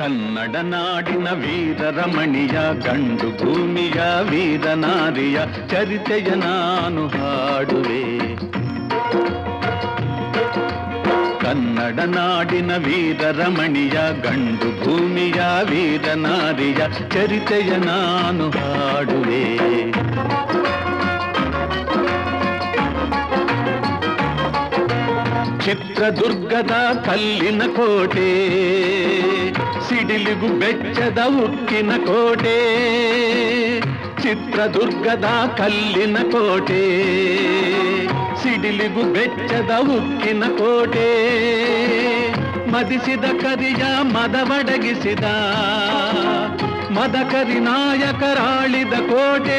ಕನ್ನಡ ನಾಡಿನ ವೀರರಮಣಿಯ ಗಂಡು ಭೂಮಿಯ ವೀರನಾರಿಯ ಚರಿತೆಯ ನಾನು ಹಾಡುವೆ ಕನ್ನಡ ನಾಡಿನ ವೀರರಮಣಿಯ ಗಂಡು ಭೂಮಿಯ ವೀರನಾರಿಯ ಚರಿತೆಯ ನಾನು ಹಾಡುವೆ ಚಿತ್ರದುರ್ಗದ ಕಲ್ಲಿನ ಕೋಟೆ ಸಿಡಿಲಿಗು ಬೆಚ್ಚದ ಉಕ್ಕಿನ ಕೋಟೆ ಚಿತ್ರದುರ್ಗದ ಕಲ್ಲಿನ ಕೋಟೆ ಸಿಡಿಲಿಗು ಬೆಚ್ಚದ ಉಕ್ಕಿನ ಕೋಟೆ ಮದಿಸಿದ ಕರಿಯ ಮದವಡಗಿಸಿದ ಮದಕರಿ ನಾಯಕರಾಳಿದ ಕೋಟೆ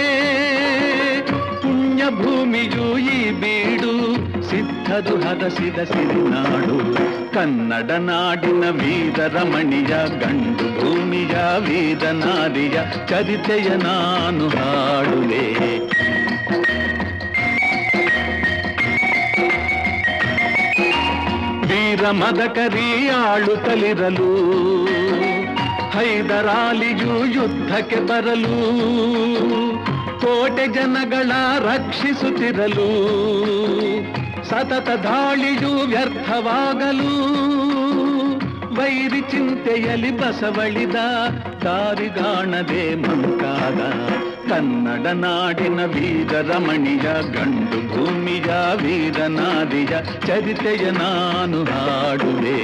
ಪುಣ್ಯ ಭೂಮಿಯು ಈ ಬೀಡು ಸಿದ್ಧದು ಹದಸಿದ ಸಿರಿನಾಡು ಕನ್ನಡ ನಾಡಿನ ವೀರರಮಣಿಯ ಗಂಡು ಭೂಮಿಯ ವೀರನಾರಿಯ ಚರಿತೆಯ ನಾನು ಹಾಡುವೆ ವೀರ ಮದಕರಿ ಆಳುತ್ತಲಿರಲು ಹೈದರಾಲಿಯು ಯುದ್ಧಕ್ಕೆ ಬರಲು ಕೋಟೆ ಜನಗಳ ರಕ್ಷಿಸುತ್ತಿರಲು ಸತತ ದಾಳಿಯು ವ್ಯರ್ಥವಾಗಲು ವೈರಿ ಚಿಂತೆಯಲ್ಲಿ ಬಸವಳಿದ ದಾರಿಗಾಣದೆ ಮಂಕಾದ ಕನ್ನಡ ನಾಡಿನ ವೀರರಮಣಿಯ ಗಂಡು ಭೂಮಿಯ ವೀರನಾರಿಯ ಚರಿತೆಯ ನಾನು ಹಾಡುವೆ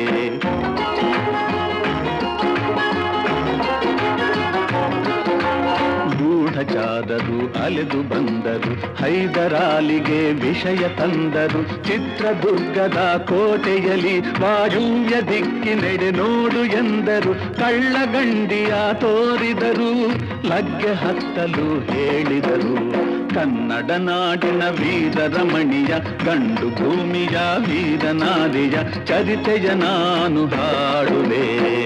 ಗೂಢಚಾರರು ಅಲೆದು ಬಂದರು ಹೈದರಾಲಿಗೆ ವಿಷಯ ತಂದರು ಚಿತ್ರದುರ್ಗದ ಕೋಟೆಯಲ್ಲಿ ವಾಯುವ್ಯ ದಿಕ್ಕಿನೆಡೆ ನೋಡು ಎಂದರು ಕಳ್ಳಗಂಡಿಯ ತೋರಿದರು ಲಗ್ಗೆ ಹತ್ತಲು ಹೇಳಿದರು ಕನ್ನಡ ನಾಡಿನ ವೀರರಮಣಿಯ ಗಂಡು ಭೂಮಿಯ ವೀರನಾರಿಯ ಚರಿತೆಯ ನಾನು ಹಾಡುವೆ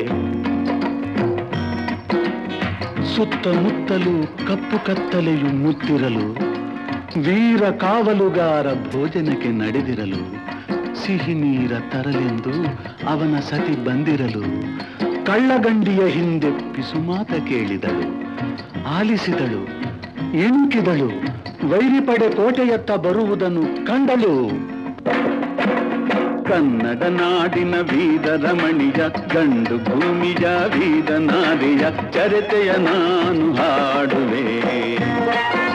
ಸುತ್ತಮುತ್ತಲು ಕಪ್ಪು ಕತ್ತಲೆಯು ಮುತ್ತಿರಲು ವೀರ ಕಾವಲುಗಾರ ಭೋಜನಕ್ಕೆ ನಡೆದಿರಲು ಸಿಹಿ ನೀರ ತರಲೆಂದು ಅವನ ಸತಿ ಬಂದಿರಲು ಕಳ್ಳಗಂಡಿಯ ಹಿಂದೆ ಪಿಸುಮಾತ ಕೇಳಿದಳು ಆಲಿಸಿದಳು ಎಣುಕಿದಳು ವೈರಿಪಡೆ ಕೋಟೆಯತ್ತ ಬರುವುದನ್ನು ಕಂಡಳು ಕನ್ನಡ ನಾಡಿನ ವೀರರಮಣಿಯ ಗಂಡು ಭೂಮಿಯ ವೀರನಾರಿಯ ಚರಿತೆಯ ನಾನು ಹಾಡುವೆ